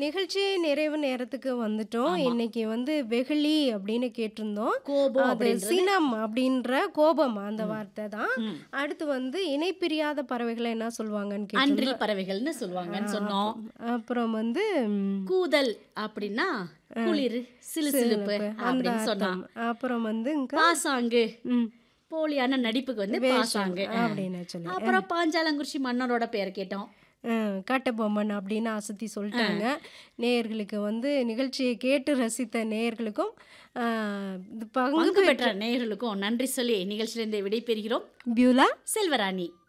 நிகழ்ச்சி நிறைவு நேரத்துக்கு வந்துட்டோம் ஆமா. இன்னைக்கு வந்து வெகுளி அப்படின்னு கேட்டிருந்தோம் கோபம் அது அப்படின்றது சினம் அப்படின்ற கோபம் அந்த வார்த்தை தான் ம். அடுத்து வந்து இணைப்பிரியாத பறவைகளை என்ன சொல்லுவாங்கன்னு கேட்டிருந்தோம் அன்றில் பறவைகள்னு சொல்லுவாங்கன்னு சொன்னோம் அப்புறம் வந்து ம், கூதல் அப்படின்னா குளிர் சிலுசிலுப்பு அந்த அப்படின்னு சொன்னான் அர்த்தம். அப்புறம் வந்து இங்க, பாசாங்கு ம், போலியான நடிப்புக்கு வந்து வேஷம் பாசாங்கு அப்படின்னு சொல்லி அப்புறம் பாஞ்சாலங்குறிச்சி மன்னரோட பேரை கேட்டோம் அஹ், கட்டபொம்மன் அப்படின்னு அசத்தி சொல்லிட்டாங்க நேயர்களுக்கு வந்து நிகழ்ச்சியை கேட்டு ரசித்த நேயர்களுக்கும் அஹ், இது பங்கு பங்கு பெற்ற நேயர்களுக்கும் நன்றி சொல்லி நிகழ்ச்சியிலிருந்து விடைபெறுகிறோம் பியூலா செல்வராணி